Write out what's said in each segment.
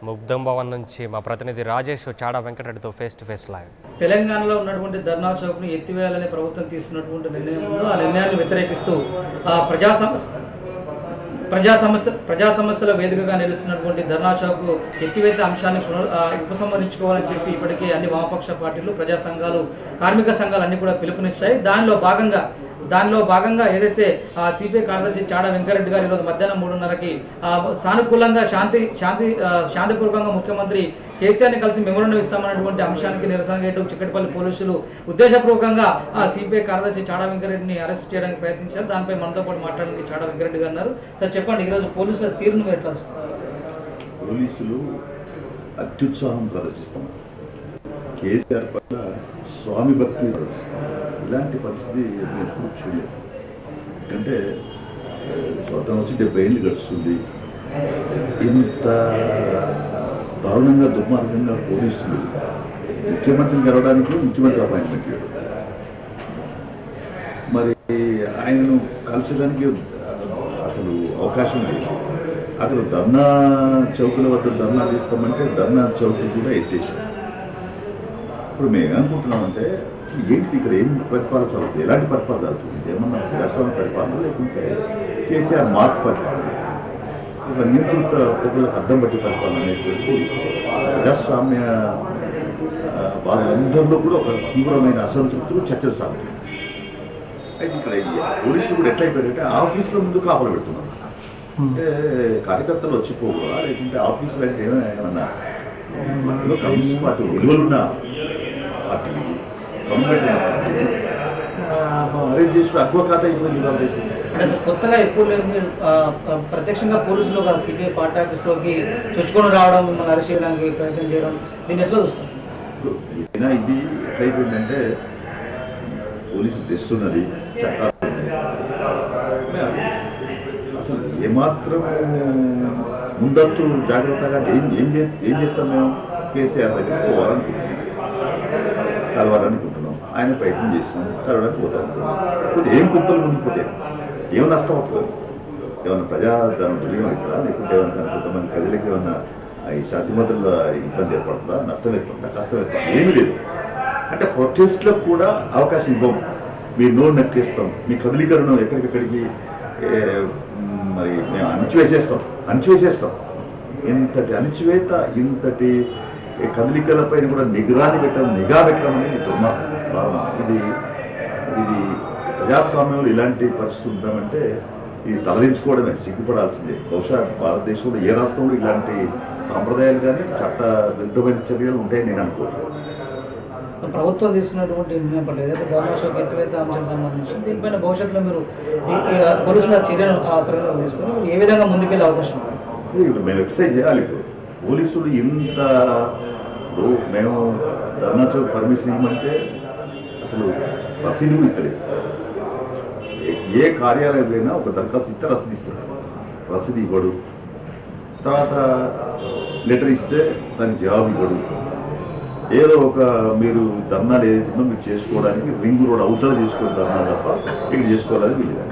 ముగ్ధం భవన్ నుంచి మా ప్రతినిధి రాజేష్ చాడా వెంకటరెడ్డితో ఫేస్ టు ఫేస్ లైవ్ తెలంగాణలో ఉన్నటువంటి ధర్నా చౌక్ను ఎత్తివేయాలని ప్రభుత్వం తీసుకున్నటువంటి నిర్ణయం ఉందో ఆ నిర్ణయాన్ని వ్యతిరేకిస్తూ ఆ ప్రజా సమస్య ప్రజా సమస్య ప్రజా సమస్యల వేదికగా నిలుస్తున్నటువంటి ధర్నా చౌక్ ఎత్తివేత అంశాన్ని పునర్ ఆ, ఉపసంహరించుకోవాలని చెప్పి ఇప్పటికే అన్ని వామపక్ష పార్టీలు ప్రజా సంఘాలు కార్మిక సంఘాలు అన్ని కూడా పిలుపునిచ్చాయి దానిలో భాగంగా దానిలో భాగంగా ఏదైతే ఆ సిపిఐ కార్యదర్శి చాడా వెంకరెడ్డి గారు ఈరోజు మధ్యాహ్నం మూడున్నరకి ఆ, సానుకూలంగా శాంతి శాంతి ఆ, శాంతిపూర్వకంగా ముఖ్యమంత్రి కేసీఆర్ని కలిసి మెమోరండం ఇస్తామన్నటువంటి అంశానికి నిరసన చేయడం చిక్కటిపల్లి పోలీసులు ఉద్దేశపూర్వకంగా ఆ సిపిఐ కార్యదర్శి చాడా వెంకరెడ్డిని అరెస్ట్ చేయడానికి ప్రయత్నించారు దానిపై మనతో పాటు మాట్లాడడానికి చాడా వెంకరెడ్డి గారు అన్నారు సార్ చెప్పండి ఈరోజు పోలీసుల తీరును మీరు ఎట్లా చూస్తారు? పోలీసులు అత్యుత్సాహం ప్రదర్శిస్తాం కేసీఆర్ పట్ల స్వామి భక్తి ప్రదర్శిస్తాం ఇలాంటి పరిస్థితి నేను ఎప్పుడు చూడలేదు ఎందుకంటే ఆ, స్వతంత్రం వచ్చి డెబ్బై ఏళ్ళు గడుస్తుంది ఇంత దారుణంగా దుర్మార్గంగా పోలీసులు ముఖ్యమంత్రిని గెలవడానికి ముఖ్యమంత్రి అపాయింట్మెంట్ ఇవ్వడం మరి ఆయనను కలిసేదానికి ఆ, అసలు అవకాశం లేదు అక్కడ ధర్నా చౌకుల వద్ద ధర్నా చేస్తామంటే ధర్నా చౌకులు కూడా ఎత్తేసారు ఇప్పుడు మేము ఏమనుకుంటున్నామంటే అసలు ఏంటి ఇక్కడ ఏం పరిపాలన జరుగుతుంది ఎలాంటి పరిపాలన జరుగుతుంది ఇది ఏమన్నా ప్రజాస్వామ్య పరిపాలన లేకుంటే కేసీఆర్ మార్పు పరిపాలన ఒక నియంత్రిత ప్రజలకు అర్థం పట్టి పరిపాలన అనేటువంటి ప్రజాస్వామ్య ఆ, వాళ్ళందరిలో కూడా ఒక తీవ్రమైన అసంతృప్తులు చర్చలు సాగుతాయి అయితే ఇక్కడ ఈ పోలీసులు కూడా ఎట్లా అయిపోయారంటే ఆఫీసుల ముందు కాపలు పెడుతున్నారు అంటే కార్యకర్తలు వచ్చిపోగా లేకుంటే ఆఫీసులు అంటే ఏమైనా ఏమన్నా మధ్యలో కమ్యూనిస్ట్ పార్టీ విలువలున్న పార్టీ కమ్యూనిటీ ఉన్న పార్టీ అరేంజ్ చేసి అక్కువ ఖాతా అయిపోయింది ఇలా చేసి. అంటే అసలు కొత్తగా ఎప్పుడు లేదు మీరు ఆ, ఆ, ప్రత్యక్షంగా పోలీసులు ఒక సిబిఐ పార్టీ ఆఫీస్లోకి చొచ్చుకొని రావడం మిమ్మల్ని అరెస్ట్ చేయడానికి ప్రయత్నం చేయడం దీన్ని ఎట్లా చూస్తారు ఇప్పుడు ఏదైనా ఇది ఎట్లయిపోయిందంటే పోలీసు తెస్తున్నది చట్టాలు ఉన్నాయి. అసలు ఏమాత్రం ముందస్తు జాగ్రత్తగా అంటే ఏం ఏం చే- ఏం చేస్తాం మేము కేసీఆర్ దగ్గర పోవాలనుకుంటున్నాం కలవాలనుకుంటున్నాం ఆయన ప్రయత్నం చేసినాం కలవడానికి పోతాం అనుకున్నాం ఇప్పుడు ఏం కుప్పలు ముందుకుపోతే ఏం నష్టం అవుతుంది ఏమైనా ప్రజాధనం దుర్యం అవుతుందా లేకుంటే ఏమైనా కొంతమంది ప్రజలకు ఏమన్నా ఈ శాంతిమంతుల ఇబ్బంది ఏర్పడుతుందా నష్టం ఏర్పడుతుందా కష్టం ఏర్పడుతుందా ఏమీ లేదు అంటే ప్రొటెస్ట్లకు కూడా అవకాశం ఇవ్వం మీ నోరు నక్కేస్తాం మీ కదలికలను ఎక్కడికెక్కడికి ఏ, మ్, మరి మేము అణిచివేసేస్తాం అణిచివేసేస్తాం ఇంతటి అణిచివేత ఇంతటి ఈ కదలికలపైన కూడా నిగరాని పెట్టడం నిఘా పెట్టడం అనేది దుర్మార్గం దారుణం. ఇది ఇది ప్రజాస్వామ్యంలో ఇలాంటి పరిస్థితి ఉండమంటే ఇది తలదించుకోవడమే సిగ్గుపడాల్సిందే బహుశా భారతదేశంలో ఏ రాష్ట్రంలో ఇలాంటి సాంప్రదాయాలు కానీ చట్ట విరుద్ధమైన చర్యలు ఉంటాయని నేను అనుకోవట్లేదు ప్రభుత్వం తీసుకున్నటువంటి నిర్ణయం పట్ల ఏదైతే ధర్నాశోక్ ఎత్తివేత అంశం సంబంధించి దీనిపైన భవిష్యత్తులో మీరు ఈ- ఈ పోలీసుల చర్యను ఆ పరిగణలో తీసుకొని మీరు ఏ విధంగా ముందుకెళ్ళే అవకాశం ఉంది ఇది ఇప్పుడు మేము ఎక్సైజ్ చేయాలి ఇప్పుడు పోలీసులు ఇంత ఇప్పుడు మేము ధర్నా చౌక్ పర్మిషన్ ఇవ్వమంటే అసలు రసీదు కూడా ఇస్తలేదు ఏ- ఏ కార్యాలయం పోయినా ఒక దరఖాస్తు ఇస్తే రసీదు ఇస్తున్నాడు రసీదు ఇవ్వడు తర్వాత లెటర్ ఇస్తే దానికి జవాబు ఇవ్వడు ఏదో ఒక మీరు ధర్నాలు ఏదైతుందో మీరు చేసుకోవడానికి రింగ్ రోడ్ అవతల చేసుకుని ధర్నా తప్ప ఇక్కడ చేసుకోవాలని వీళ్ళు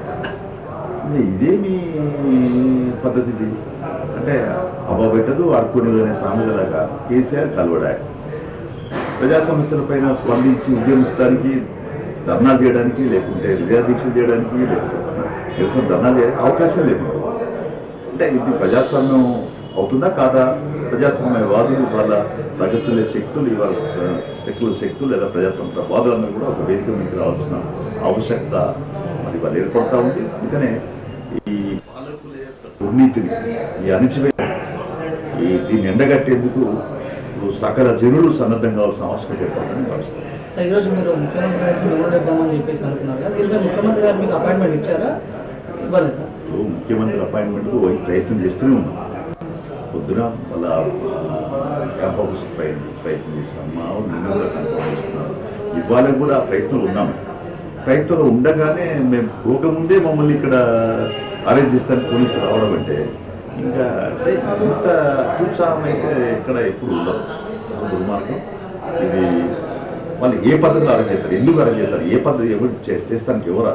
ఇదేమి పద్ధతి ఇది అంటే అవ్వ పెట్టదు ఆడుకునేది అనే సామెతలాగా కేసీఆర్ కలవడా ప్రజా సమస్యలపైన స్పందించి ఉద్యమించడానికి ధర్నాలు చేయడానికి లేకుంటే నిరాదీక్షలు చేయడానికి లేకుంటే నిరసన ధర్నాలు చేయడానికి అవకాశం లేదు అంటే ఇది ప్రజాస్వామ్యం అవుతుందా కాదా ప్రజాస్వామ్య వాదులు వాళ్ళ ప్రగతిలే శక్తులు ఇవాళ శక్తుల శక్తులు లేదా ప్రజాతంత్ర వాదులందరూ కూడా ఒక వేదిక మీకు రావాల్సిన ఆవశ్యకత మరి వాళ్ళు ఏర్పడతా ఉంది అందుకనే ఈ పాలకుల యొక్క దుర్నీతిని ఈ అణిచివేత ఈ దీన్ని ఎండగట్టేందుకు ఇప్పుడు సకల జనులు సన్నద్ధం కావాల్సిన ఆవశ్యకత ఏర్పడుతుందని భావిస్తాను సార్ ఈరోజు మీరు ముఖ్యమంత్రి గారికి మెమోరీ ఇద్దామని చెప్పేసి అనుకున్నారు కదా దీనిపై ముఖ్యమంత్రి గారు మీకు అపాయింట్మెంట్ ఇచ్చారా ఇవ్వలేదా ఇప్పుడు ముఖ్యమంత్రి అపాయింట్మెంట్కు ప్రయత్నం చేస్తూనే ఉన్నాం పొద్దున వాళ్ళ క్యాంప్ ఆఫీస్ ప్రయత్నం ప్రయత్నం చేస్తాం మా వాళ్ళు నిన్న కూడా కన్ఫర్మ్ చేసుకున్నారు ఇవాళ కూడా ఆ ప్రయత్నంలో ఉన్నాం ప్రయత్నంలో ఉండగానే మేము పోకముందే మమ్మల్ని ఇక్కడ అరేంజ్ చేస్తానికి పోలీసులు రావడం అంటే ఇంకా అంటే ఇంత అత్యుత్సాహం అయితే ఇక్కడ ఎప్పుడు ఉండదు చాలా దుర్మార్గం ఇది వాళ్ళు ఏ పద్ధతిలో అరేంజ్ చేస్తారు ఎందుకు అరేంజ్ చేస్తారు ఏ పద్ధతి ఎవరు చేస్తే చేస్తానికి ఎవరు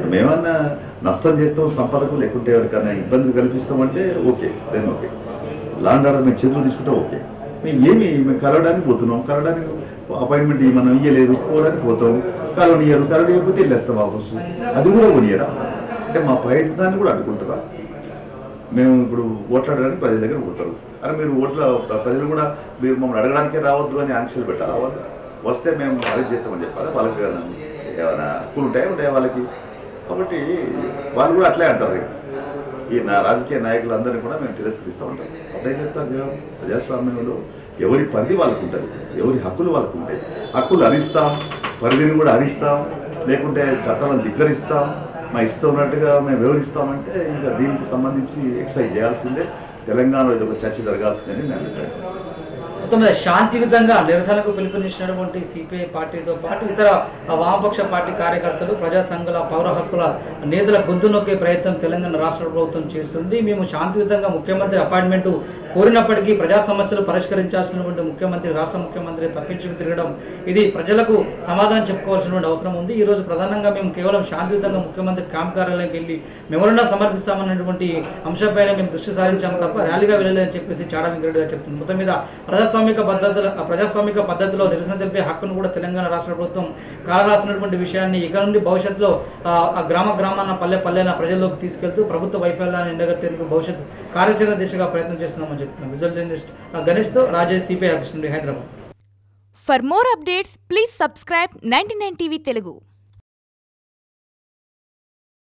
మేమన్నా నష్టం చేస్తాం సంపదకు లేకుంటే ఎవరికైనా ఇబ్బందులు కల్పిస్తామంటే okay then okay law and order మేము చేతులు తీసుకుంటే ఓకే మేము ఏమి మేము కలవడానికి పోతున్నాం కలవడానికి అపాయింట్మెంట్ మనం ఇయ్యలేదు పోవడానికి పోతాం కలవనియరు కలవనియకపోతే వెళ్ళేస్తాం వాపస్ అది కూడా కొనియరా అంటే మా ప్రయత్నాన్ని కూడా అడ్డుకుంటారా మేము ఇప్పుడు ఓట్లాడడానికి ప్రజల దగ్గర పోతారు అరే మీరు ఓట్ల ప్రజలు కూడా మీరు మమ్మల్ని అడగడానికే రావద్దు అని ఆంక్షలు పెట్టారా వాళ్ళు వస్తే మేము అరెస్ట్ చేస్తామని చెప్పాలి వాళ్ళకి ఏమైనా ఏమైనా హక్కులు ఉంటాయా ఉంటాయా వాళ్ళకి కాబట్టి వాళ్ళు కూడా అట్లే అంటారు ఈ నా రాజకీయ నాయకులందరినీ కూడా మేము తిరస్కరిస్తూ ఉంటాం అప్పుడే చెప్తారు జవాబు ప్రజాస్వామ్యంలో ఎవరి పరిధి వాళ్ళకు ఉంటుంది ఎవరి హక్కులు వాళ్ళకు ఉంటాయి హక్కులు హరిస్తాం పరిధిని కూడా హరిస్తాం లేకుంటే చట్టాలను ధిక్కరిస్తాం మా ఇష్టం ఉన్నట్టుగా మేము వివరిస్తామంటే ఇంకా దీనికి సంబంధించి ఎక్సైజ్ చేయాల్సిందే తెలంగాణలో ఇది ఒక చర్చ జరగాల్సిందని నేను అభిప్రాయం మొత్తం మీద శాంతియుతంగా నిరసనకు పిలుపునిచ్చినటువంటి సిపిఐ పార్టీతో పాటు ఇతర వామపక్ష పార్టీ కార్యకర్తలు ప్రజా సంఘాల పౌర హక్కుల నేతల గొంతు నొక్కే ప్రయత్నం తెలంగాణ రాష్ట్ర ప్రభుత్వం చేస్తుంది మేము శాంతియుతంగా ముఖ్యమంత్రి అపాయింట్మెంట్ కోరినప్పటికీ ప్రజా సమస్యలు పరిష్కరించాల్సినటువంటి ముఖ్యమంత్రి రాష్ట్ర ముఖ్యమంత్రి తప్పించుకు తిరగడం ఇది ప్రజలకు సమాధానం చెప్పుకోవాల్సినటువంటి అవసరం ఉంది ఈ రోజు ప్రధానంగా మేము కేవలం శాంతియుతంగా ముఖ్యమంత్రి క్యాంప్ కార్యాలయంకి వెళ్ళి మెమోరండం సమర్పిస్తామన్నటువంటి అంశంపైన మేము దృష్టి సారించాము తప్ప ర్యాలీగా వెళ్ళలేదని చెప్పేసి చాడా వెంకరెడ్డి గారు చెప్తుంది మొత్తం మీద ప్రజాస్వామిక పద్ధతుల ప్రజాస్వామిక పద్ధతిలో నిరసన తెలిపే హక్కును కూడా తెలంగాణ రాష్ట్ర ప్రభుత్వం కాలరాసినటువంటి విషయాన్ని ఇక నుండి భవిష్యత్తులో ఆ, ఆ గ్రామ గ్రామాన పల్లె పల్లెన ప్రజల్లోకి తీసుకెళ్తూ ప్రభుత్వ వైఫల్యాన్ని ఎండగట్టేందుకు భవిష్యత్ కార్యాచరణ దిశగా ప్రయత్నం చేస్తున్నామని చెప్తున్నాం విజువల్ జర్నలిస్ట్ గణేష్తో రాజేష్ సిపిఐ ఆఫీస్ నుండి Hyderabad For more updates, please subscribe 99 TV Telugu.